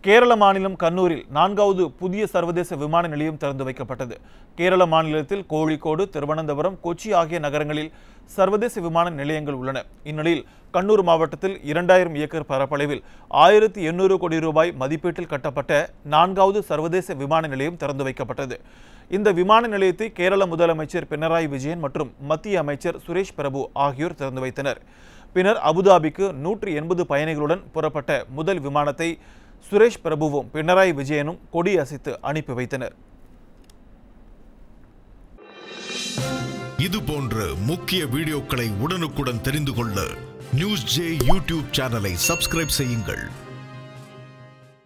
கேரள மாநிலம் கண்ணூரில் நான்காவது புதிய சர்வதேச விமான நிலையம் திறந்து வைக்கப்பட்டது கேரள மாநிலத்தில் கோழிக்கோடு திருவனந்தபுரம் கொச்சி ஆகிய நகரங்களில் சர்வதேச விமான நிலையங்கள் உள்ளன இந்நிலையில் கண்ணூர் மாவட்டத்தில் இரண்டாயிரம் ஏக்கர் பரப்பளவில் ஆயிரத்தி எண்ணூறு கோடி ரூபாய் மதிப்பீட்டில் கட்டப்பட்ட நான்காவது சர்வதேச விமான நிலையம் திறந்து வைக்கப்பட்டது இந்த விமான நிலையத்தை கேரள முதலமைச்சர் பினராயி விஜயன் மற்றும் மத்திய அமைச்சர் சுரேஷ் பிரபு ஆகியோர் திறந்து வைத்தனர் பின்னர் அபுதாபிக்கு நூற்றி எண்பது பயணிகளுடன் புறப்பட்ட முதல் விமானத்தை சுரேஷ் பிரபுவும் பினராயி விஜயனும் கொடி அசைத்து அனுப்பி வைத்தனர் இது போன்ற முக்கிய வீடியோக்களை உடனுக்குடன் தெரிந்து கொள்ள நியூஸ் ஜே யூடியூப் சேனலை சப்ஸ்கிரைப் செய்யுங்கள்